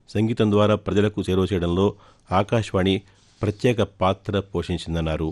సంగీతం ద్వారా ప్రజలకు చేరువ చేయడంలో ఆకాశవాణి ప్రత్యేక పాత్ర పోషించిందన్నారు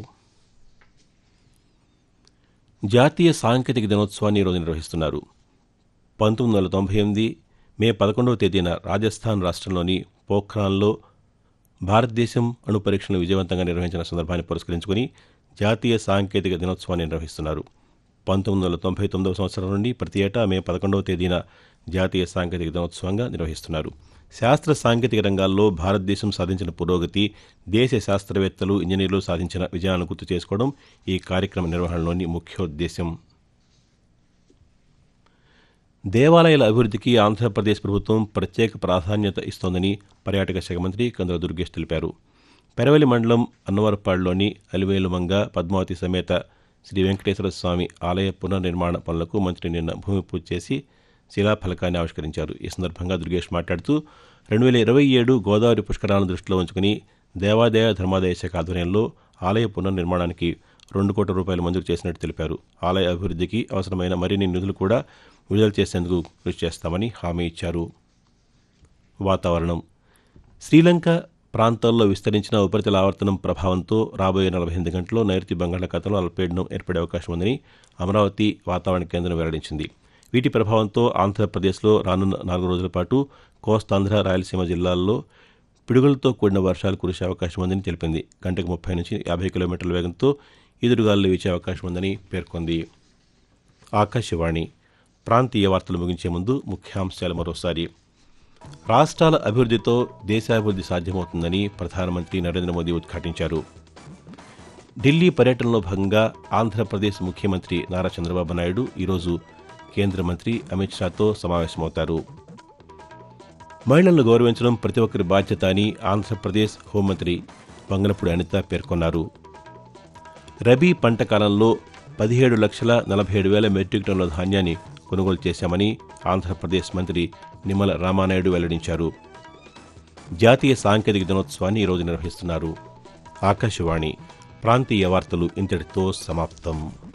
జాతీయ సాంకేతిక దినోత్సవాన్ని ఈరోజు నిర్వహిస్తున్నారు పంతొమ్మిది వందల తొంభై ఎనిమిది మే పదకొండవ తేదీన రాజస్థాన్ రాష్ట్రంలోని పోఖ్రాన్లో భారతదేశం అణు పరీక్షలను విజయవంతంగా నిర్వహించిన సందర్భాన్ని పురస్కరించుకుని జాతీయ సాంకేతిక దినోత్సవాన్ని నిర్వహిస్తున్నారు పంతొమ్మిది వందల తొంభై తొమ్మిదవ సంవత్సరం నుండి ప్రతి ఏటా మే పదకొండవ తేదీన జాతీయ సాంకేతిక దినోత్సవంగా నిర్వహిస్తున్నారు శాస్త్ర సాంకేతిక రంగాల్లో భారతదేశం సాధించిన పురోగతి దేశ శాస్త్రవేత్తలు ఇంజనీర్లు సాధించిన విజయాలను గుర్తు చేసుకోవడం ఈ కార్యక్రమ నిర్వహణలోని ముఖ్యోద్దేశం దేవాలయాల అభివృద్ధికి ఆంధ్రప్రదేశ్ ప్రభుత్వం ప్రత్యేక ప్రాధాన్యత ఇస్తోందని పర్యాటక శాఖ మంత్రి కందుల దుర్గేష్ తెలిపారు పెరవలి మండలం అన్నవరపాడులోని అలివేలుమంగ పద్మావతి సమేత శ్రీ వెంకటేశ్వర స్వామి ఆలయ పునర్నిర్మాణ పనులకు మంత్రి నిన్న భూమి పూజ చేసి శిలాఫలకాన్ని ఆవిష్కరించారు ఈ సందర్భంగా దుర్గేష్ మాట్లాడుతూ రెండు వేల ఇరవై ఏడు గోదావరి పుష్కరాలను దృష్టిలో ఉంచుకుని దేవాదాయ ధర్మాదాయ శాఖ ఆధ్వర్యంలో ఆలయ పునర్నిర్మాణానికి రెండు కోట్ల రూపాయలు మంజూరు చేసినట్టు తెలిపారు ఆలయ అభివృద్ధికి అవసరమైన మరిన్ని నిధులు కూడా విడుదల చేసేందుకు కృషి చేస్తామని హామీ ఇచ్చారు వాతావరణం శ్రీలంక ప్రాంతాల్లో విస్తరించిన ఉపరితల ఆవర్తనం ప్రభావంతో రాబోయే నలభై ఎనిమిది గంటల్లో నైరుతి బంగాళాఖాతంలో అల్పపీడనం ఏర్పడే అవకాశం ఉందని అమరావతి వాతావరణ కేంద్రం వెల్లడించింది వీటి ప్రభావంతో ఆంధ్రప్రదేశ్లో రానున్న నాలుగు రోజుల పాటు కోస్తాంధ్ర రాయలసీమ జిల్లాల్లో పిడుగులతో కూడిన వర్షాలు కురిసే అవకాశం ఉందని తెలిపింది గంటకు ముప్పై నుంచి యాభై కిలోమీటర్ల వేగంతో ఈదురుగాలు వీచే అవకాశం ఉందని పేర్కొంది ఆకాశవాణి ప్రాంతీయ వార్తలు ముగించే ముందు ముఖ్యాంశాలు మరోసారి రాష్ట్రాల అభివృద్ధితో దేశాభివృద్ధి సాధ్యమవుతుందని ప్రధానమంత్రి నరేంద్ర మోదీ ఉద్ఘాటించారు ఢిల్లీ పర్యటనలో భాగంగా ఆంధ్రప్రదేశ్ ముఖ్యమంత్రి నారా చంద్రబాబు నాయుడు ఈరోజు కేంద్ర మంత్రి అమిత్ షాతో సమావేశమవుతారు మహిళలను గౌరవించడం ప్రతి ఒక్కరి బాధ్యత అని ఆంధ్రప్రదేశ్ హోంమంత్రి వంగనపూడి అనిత పేర్కొన్నారు రబీ పంట కాలంలో పదిహేడు లక్షల నలభై ఏడు వేల మెట్రిక్ టన్నుల ధాన్యాన్ని కొనుగోలు చేశామని ఆంధ్రప్రదేశ్ మంత్రి నిమ్మల రామానాయుడు వెల్లడించారు జాతీయ సాంకేతిక దినోత్సవాన్ని ఈరోజు నిర్వహిస్తున్నారు ఆకాశవాణి ప్రాంతీయ వార్తలు ఇంతటితో సమాప్తం